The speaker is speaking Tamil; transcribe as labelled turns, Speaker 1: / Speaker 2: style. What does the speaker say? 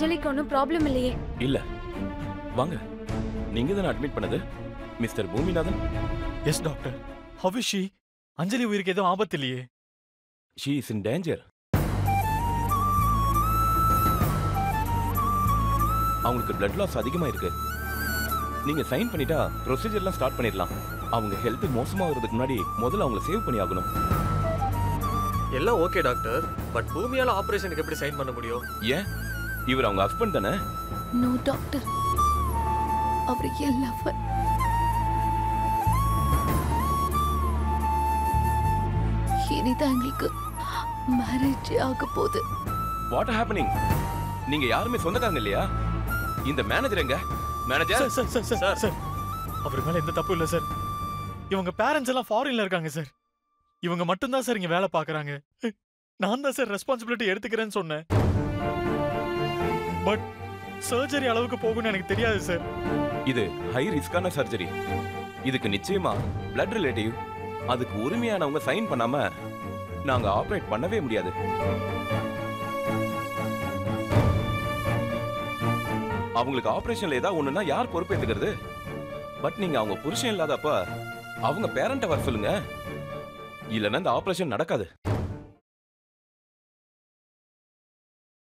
Speaker 1: அஞ்சலிக்கு ஒன்றும் ப்ராப்ளம் இல்லையே
Speaker 2: இல்ல வாங்க நீங்க தானே அட்மிட் பண்ணது Mister Bhoominathan
Speaker 3: yes doctor how is she Anjali உயிருக்கு எதுவும் ஆபத்து இல்லையே
Speaker 2: ஷீ இஸ் இன் டேஞ்சர் அவங்களுக்கு பிளட் லாஸ் அதிகமா இருக்கு நீங்க சைன் பண்ணிட்டா ப்ரொசீஜர்லாம் ஸ்டார்ட் பண்ணிடலாம் அவங்க ஹெல்த் மோசமாகிறதுக்கு முன்னாடி முதல்ல அவங்கள சேவ் பண்ணி ஆகணும்
Speaker 4: எல்லாம் ஓகே டாக்டர் பட் பூமியால ஆபரேஷனுக்கு எப்படி சைன் பண்ண முடியும்
Speaker 2: ஏன் இவர் அவங்க ஹஸ்பண்ட் தானே
Speaker 1: நோ டாக்டர் அவர் என் லவர் இனிதான் எங்களுக்கு மேரேஜ் ஆக போகுது
Speaker 2: வாட் ஹேப்பனிங் நீங்க யாருமே சொந்தக்காரங்க இல்லையா இந்த மேனேஜர் எங்க manager
Speaker 3: sir sir sir sir sir அவர் மேல எந்த தப்பும் இல்ல சார் இவங்க பேரண்ட்ஸ் எல்லாம் ஃபாரின்ல இருக்காங்க சார் இவங்க மட்டும்தான் சார் இங்க வேலை பாக்குறாங்க நான் தான் சார் ரெஸ்பான்சிபிலிட்டி எடுத்துக்கிறேன்னு சொன்னேன் பட் சர்ஜரி அளவுக்கு போகும்னு எனக்கு தெரியாது சார்
Speaker 2: இது ஹை ரிஸ்கான சர்ஜரி இதுக்கு நிச்சயமா பிளட் ரிலேட்டிவ் அதுக்கு உரிமையானவங்க சைன் பண்ணாம நாங்க ஆபரேட் பண்ணவே முடியாது அவங்களுக்கு ஆபரேஷன்ல ஏதாவது ஒண்ணுனா யார் பொறுப்பேத்துக்கிறது பட் நீங்க அவங்க புருஷன் இல்லாதப்ப அவங்க பேரண்ட வர சொல்லுங்க இல்லைன்னா இந்த ஆபரேஷன் நடக்காது